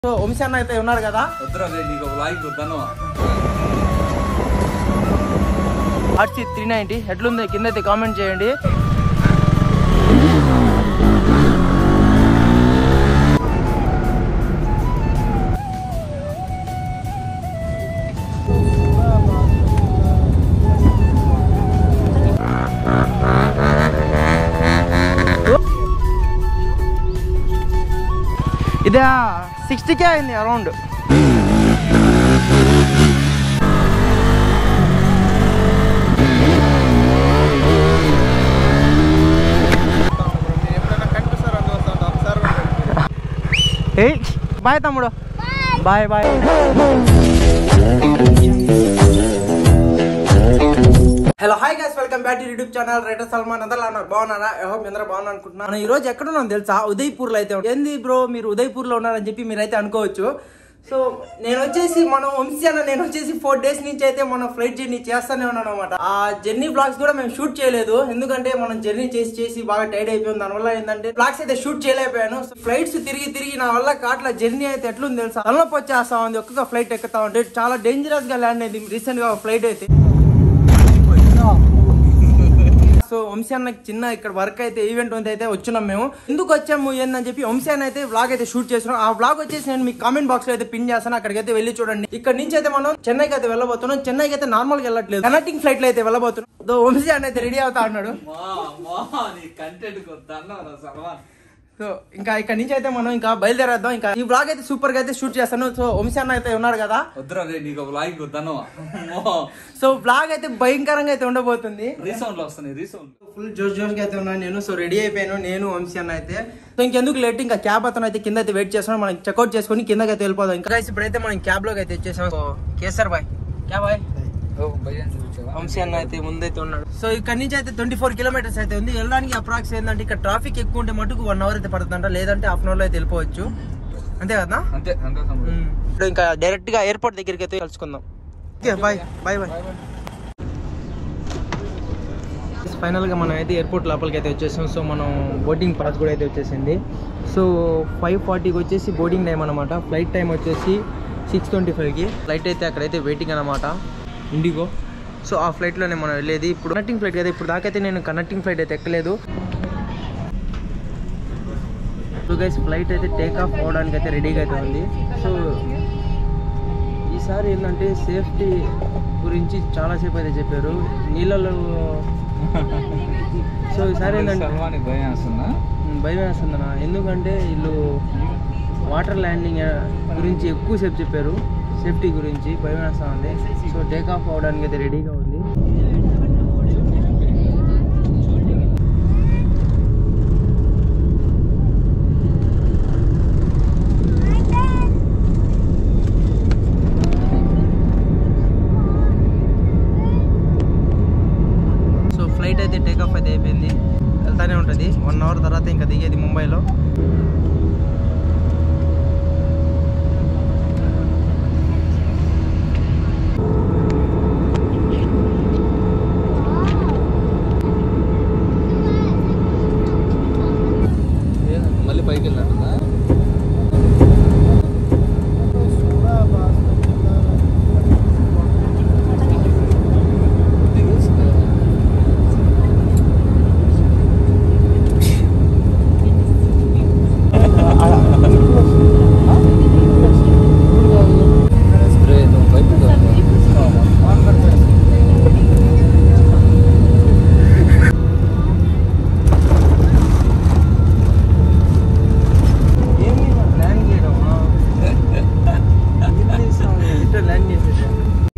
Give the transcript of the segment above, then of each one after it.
So Vamsi అన్న అయితే ఉన్నారు కదా వద్దురా రే, నీకు ఒక లాగి వద్దాను ఆర్సీ త్రీ నైంటీ ఎట్లుంది కింద అయితే కామెంట్ చేయండి ఇదే సిక్స్టీకే అయింది అరౌండ్ ఏయ్ బాయ్ తమ్ముడు bye bye hello hi guys welcome back to YouTube channel writer Salman అందరూ ఉన్నారు బాగున్నారా ఐ హోప్ అందరూ బాగున్నా అనుకుంటున్నాను మనం ఈ రోజు ఎక్కడ ఉన్నాం తెలుసా ఉదయ్పూర్ లో అయితే ఉన్నాం. ఏంది బ్రో మీరు ఉదయ్పూర్ లో ఉన్నారని చెప్పి మీరైతే అనుకోవచ్చు సో నేను వచ్చేసి మనం వంశీ అన్న నేను వచ్చేసి ఫోర్ డేస్ నుంచి అయితే మనం ఫ్లైట్ జర్నీ చేస్తానే ఉన్నాను అనమాట ఆ జర్నీ బ్లాగ్స్ కూడా మేము షూట్ చేయలేదు ఎందుకంటే మనం జర్నీ చేసి చేసి బాగా టైర్డ్ అయిపోయింది దానివల్ల ఏంటంటే బ్లాగ్స్ అయితే షూట్ చేయలేకపోయాను సో ఫ్లైట్స్ తిరిగి తిరిగి నా వల్ల కాట్ల జర్నీ అయితే ఎట్లుంది తెలుసా తలనొప్పి వచ్చేస్తా ఉంది ఒక్కొక్క ఫ్లైట్ ఎక్కుతా ఉంటే చాలా డేంజరస్ గా ల్యాండ్ అయింది రీసెంట్ గా ఫ్లైట్ అయితే సో వంశీ అన్నకి చిన్న ఇక్కడ వర్క్ అయితే ఈవెంట్ ఉంది అయితే వచ్చినాం మేము ఎందుకు వచ్చాము ఏందని చెప్పి వంశీ అన్న అయితే వ్లాగ్ అయితే షూట్ చేస్తున్నాం ఆ వ్లాగ్ వచ్చేసి నేను మీ కామెంట్ బాక్స్ లో అయితే పిన్ చేస్తాను అక్కడికి అయితే వెళ్ళి చూడండి ఇక్కడ నుంచి అయితే మనం చెన్నైకి అయితే వెళ్ళబోతున్నాం చెన్నైకి అయితే నార్మల్ గా వెళ్ళట్లేదు కనెక్టింగ్ ఫ్లైట్ లో అయితే వెళ్ళబోతున్నాం దో వంశీ అన్న అయితే రెడీ అవుతా అన్నాడు మా మా నీ కంటెంట్ వద్దాను రా సల్మాన్ సో ఇంకా ఇక్కడ నుంచి అయితే మనం ఇంకా బయలుదేరేద్దాం ఇంకా ఈ వ్లాగ్ అయితే సూపర్ గా అయితే షూట్ చేస్తాను సో వంశీ అన్న అయితే ఉన్నారు కదా వద్దురా రే, నీకు ఒక లాగి వద్దాను సో వ్లాగ్ అయితే భయంకరంగా అయితే ఉండబోతుంది రీసౌండ్ వస్తున్నాయి రీసౌండ్ ఫుల్ జోష్ జోష్ గా అయితే ఉన్నాను నేను సో రెడీ అయిపోయాను నేను వంశీ అన్న అయితే సో ఇంకెందుకు లేట్ ఇంకా క్యాబ్ అతను అయితే కింద అయితే వెయిట్ చేస్తున్నాం మనం చెక్అౌట్ చేసుకుని కిందకి అయితే వెళ్ళిపోదాం ఇంకా guys, ఇప్పుడైతే మనం క్యాబ్ లోకి అయితే వచ్చేసాం సో కేసర్ బాయ్ క్యా బాయ్ వంశీ అన్న అయితే ముందైతే ఉన్నాడు సో ఇక్కడ నుంచి అయితే ట్వంటీ ఫోర్ కిలోమీటర్స్ అయితే ఉంది వెళ్ళడానికి అప్రాక్స్ ఏంటంటే ఇక్కడ ట్రాఫిక్ ఎక్కువ ఉంటే మటుకు వన్ అవర్ అయితే పడుతుందంట లేదంటే హాఫ్ అన్ అవర్ లో అయితే వెళ్ళిపోవచ్చు అంతే కదా అంతే అంతే తమ్ముడు ఇప్పుడు ఇంకా డైరెక్ట్ గా ఎయిర్పోర్ట్ దగ్గరికి అయితే కలుసుకుందాం okay bye bye bye final గా మనం అయితే ఎయిర్పోర్ట్ లోపలికి అయితే వచ్చేసాం సో మనం బోర్డింగ్ పాస్ కూడా అయితే వచ్చేసింది సో ఫైవ్ ఫార్టీకి వచ్చేసి బోర్డింగ్ టైం అనమాట ఫ్లైట్ టైం వచ్చేసి సిక్స్ ట్వంటీ ఫైవ్కి ఫ్లైట్ అయితే అక్కడైతే వెయిటింగ్ అనమాట ఇండిగో సో ఆ ఫ్లైట్లోనే మనం వెళ్ళేది ఇప్పుడు కనెక్టింగ్ ఫ్లైట్ కదా ఇప్పుడు దాకైతే నేను కనెక్టింగ్ ఫ్లైట్ అయితే ఎక్కలేదు సో గైస్ ఫ్లైట్ అయితే టేక్ ఆఫ్ అవ్వడానికి అయితే రెడీగా అయితే ఉంది సో ఈసారి ఏంటంటే సేఫ్టీ గురించి చాలాసేపు అయితే చెప్పారు నీళ్ళలో సో ఈసారి ఏంటంటే సల్మాన్ భయం వేస్తుందా ఉమ్, భయం వేస్తుందన్న ఎందుకంటే వీళ్ళు వాటర్ ల్యాండింగ్ గురించి ఎక్కువసేపు చెప్పారు సేఫ్టీ గురించి భయం వేస్తా ఉంది సో టేక్ ఆఫ్ అవ్వడానికి అయితే రెడీగా ఉంది సో ఫ్లైట్ అయితే టేక్ ఆఫ్ అయితే అయిపోయింది వెళ్తానే ఉంటుంది వన్ అవర్ తర్వాత ఇంకా దిగేది ముంబైలో మళ్ళీ పైకి వెళ్ళినట్టుందా రే, నువ్వు బయటకు రా. ఏమి ల్యాండ్ చేయడమా ల్యాండ్ చేసేసాం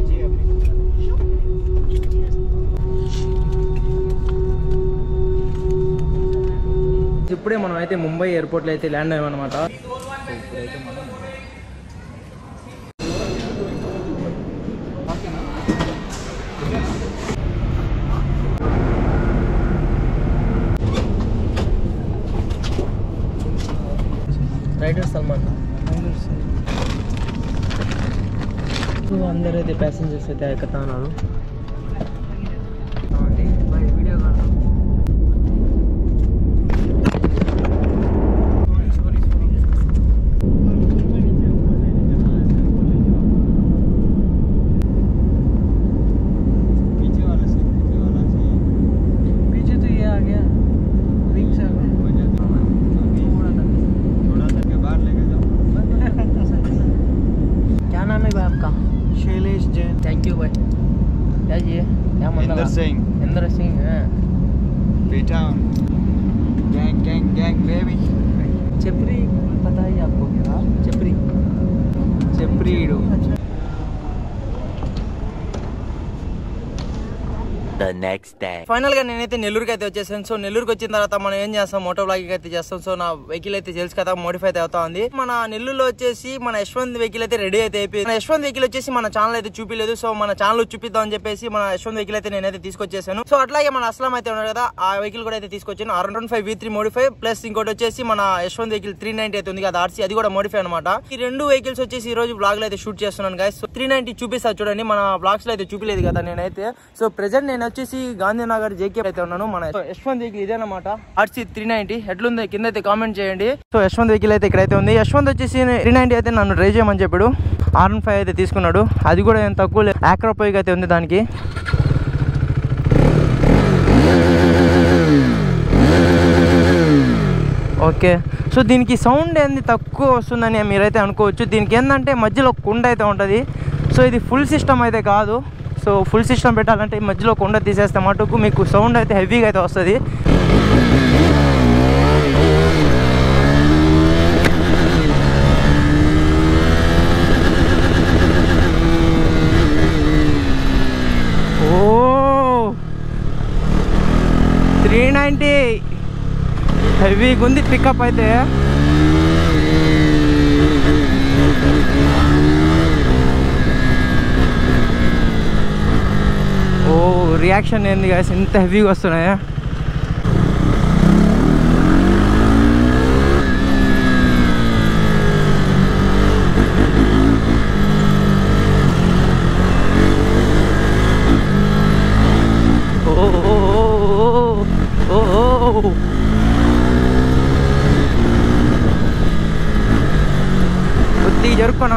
ఇప్పుడే మనం అయితే ముంబై ఎయిర్పోర్ట్లో అయితే ల్యాండ్ అయ్యామన్నమాట ఇప్పుడైతే మనం రైడర్ సల్మాన్ సో అందరూ అయితే ప్యాసింజర్స్ అయితే ఎక్కుతా ఉన్నారు వీడియో क्या जी क्या Maninder Singh Inder Singh Baytown gang gang gang baby चपरी पता है आपको क्या चपरी చెప్రీడు The next day. ఫైనల్ గా నేనైతే నెల్లూరుకి అయితే వచ్చేసాను సో నెల్లూరుకి వచ్చిన తర్వాత మనం ఏం చేస్తాం మోటో బ్లాగింగ్ అయితే చేస్తాం సో నా వెహికల్ అయితే తెలుసు కదా మోడిఫై అయితే అవుతా ఉంది మన నెల్లూరులో వచ్చేసి మన యశ్వంత్ వెహికల్ అయితే రెడీ అయితే అయిపోయింది మన యశ్వంత్ వెహికల్ వచ్చేసి మన ఛానల్ అయితే చూపించలేదు సో మన ఛానల్ చూపిద్దాం అని చెప్పేసి మన యశ్వంత్ వెహికల్ అయితే నేనైతే తీసుకొచ్చేసాను సో అట్లాగే మన అస్లాం అయితే ఉన్నాడు కదా ఆ వెహికల్ కూడా అయితే తీసుకొచ్చాను R one five V three modify plus ఇంకోటి వచ్చేసి మన యశ్వంత్ వెహికల్ త్రీ నైన్టీ అయితే ఉంది కదా ఆర్సీ అది కూడా మోడిఫై అనమాట ఈ రెండు వెహికల్స్ వచ్చేసి ఈ రోజు బ్లాగ్ లో అయితే షూట్ చేస్తున్నాను గాయస్ సో త్రీ నైన్టీ చూపిస్తా చూడండి మన బ్లాగ్స్ లో అయితే చూపిలేదు కదా నేనైతే సో ప్రెసెంట్ నేను వచ్చేసి గాంధీనగర్ జేకే అయితే ఉన్నాను మన సో యశ్వంత్ వెహికల్ ఇదేనమాట ఆర్సీ త్రీ నైన్టీ ఎట్లుంది కింద అయితే కామెంట్ చేయండి సో యశ్వంత్ వెహికల్ అయితే ఇక్కడైతే ఉంది యశ్వంత్ వచ్చేసి త్రీ నైన్టీ అయితే నన్ను డ్రైవ్ చేయమని చెప్పాడు ఆర్ ఫైవ్ అయితే తీసుకున్నాడు అది కూడా ఏం తక్కువ లేదు యాక్రోపోయిక్ అయితే ఉంది దానికి ఓకే సో దీనికి సౌండ్ ఏంది తక్కువ వస్తుందని మీరైతే అనుకోవచ్చు దీనికి ఏంటంటే మధ్యలో కుండ అయితే ఉంటుంది సో ఇది ఫుల్ సిస్టమ్ అయితే కాదు సో ఫుల్ సిస్టమ్ పెట్టాలంటే ఈ మధ్యలో కుండ తీసేస్తే మటుకు మీకు సౌండ్ అయితే హెవీగా అయితే వస్తుంది ఓ త్రీ నైంటీ హెవీగా ఉంది పికప్ అయితే ఓ రియాక్షన్ ఏంది గాయస్ ఇంత హెవీగా వస్తున్నాయా ఓ ఓ ఓ ఓ ఓ కొద్దిగా జరుపుకోనా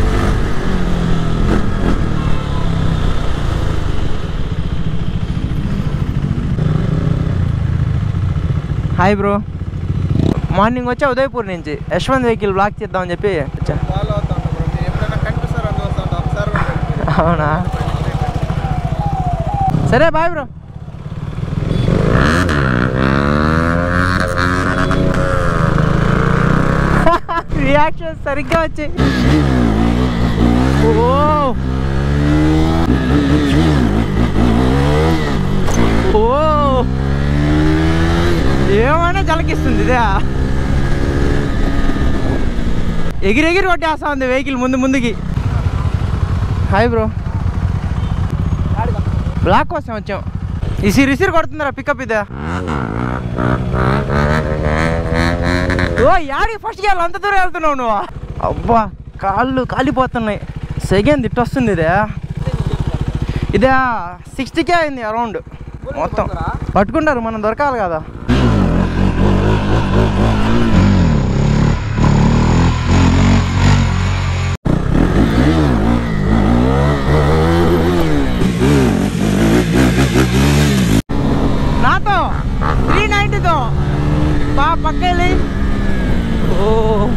హాయ్ బ్రో మార్నింగ్ వచ్చా ఉదయపూర్ నుంచి యశ్వంత్ వెహికల్ బ్లాక్ చేద్దామని చెప్పి వచ్చా ఫాలో అవుతాను బ్రో మీరు ఎప్పుడైనా కనిపిస్తారు అని చూస్తాను ఒకసారి అవునా సరే బాయ్ బ్రో రియాక్షన్ సరిగ్గా వచ్చాయి ఓ ఓ ఏమైనా జలకిస్తుంది ఇదే ఎగిరి ఎగిరి కొట్టేస్తా ఉంది వెహికల్ ముందు ముందుకి హాయ్ బ్రో బ్లాక్ కోసం వచ్చాం ఇసిరి ఇసిరి కొడుతుందిరా పికప్ ఇదే ఓ యాడికి ఫస్ట్ గేయాలి అంత దూరం వెళ్తున్నావు నువ్వు అబ్బా కాళ్ళు కాలిపోతున్నాయి సెకండ్ ఇట్ వస్తుంది ఇదే ఇదే సిక్స్టీకే అయింది అరౌండ్ మొత్తం పట్టుకుంటారు మనం దొరకాలి కదా నాతో త్రీ నైంటీతో బా పక్కెళ్ళి ఓ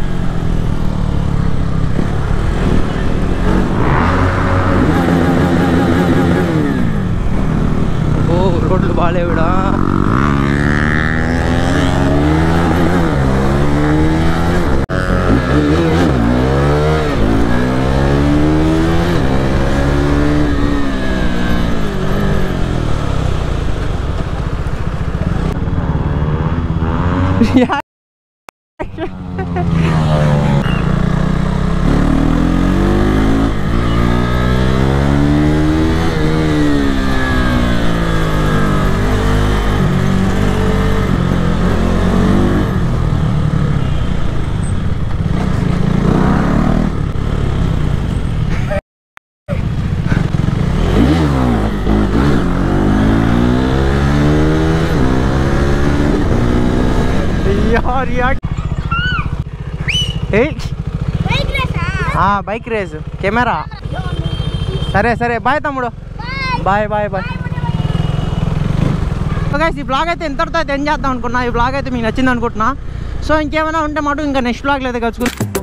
ఓ రోడ్లు బాగాలేవిడా యా యార్ యార్ ఏయ్ ఆ, బైక్ రేస్ కెమెరా సరే సరే బాయ్ తమ్ముడు బాయ్ బాయ్ బాయ్ గైస్ ఈ బ్లాగ్ అయితే ఇంతటితో అయితే ఎండ్ చేద్దాం అనుకున్నా ఈ బ్లాగ్ అయితే మీకు నచ్చింది అనుకుంటున్నా సో ఇంకేమైనా ఉంటే మాట ఇంకా నెక్స్ట్ బ్లాగ్లో అయితే కలుసుకుంటాం